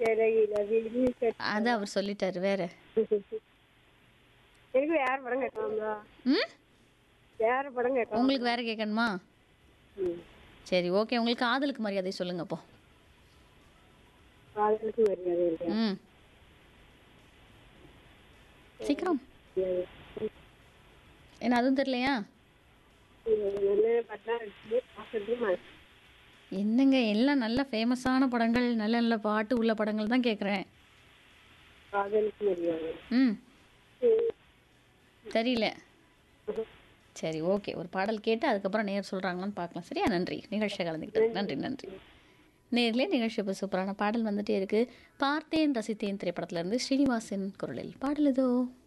சிறையில விழிக்க அது அவர் சொல்லிட்டாரு வேற எனக்கு வேற படம் கேட்கலாம்ல ம் வேற படம் கேட்கலாம் உங்களுக்கு வேற கேட்கணுமா ம். சரி ஓகே உங்களுக்கு காதலுக்கு மரியாதை சொல்லுங்க அப்போ காதலுக்கு மரியாதை இல்லையா ம் சீக்கிரம் என்ன அதுவும் தெரியலையா நல்ல படம் இருக்கு பார்த்துட்டு என்னங்க எல்லாம் நல்ல ஃபேமஸான படங்கள் நல்ல நல்ல பாட்டு உள்ள படங்கள் தான் கேட்குறேன் காதலுக்கு மரியாதை ம் தெரியல சரி ஓகே ஒரு பாடல் கேட்டு அதுக்கப்புறம் நேர் சொல்கிறாங்களான்னு பார்க்கலாம் சரியா நன்றி நிகழ்ச்சியை கலந்துக்கிட்டது நன்றி நன்றி நேர்லேயே நிகழ்ச்சி இப்போ சூப்பரான பாடல் வந்துட்டே இருக்கு பார்த்தேன் ரசித்தேன் திரைப்படத்துல இருந்து ஸ்ரீனிவாசன் குரலில் பாடல் இதோ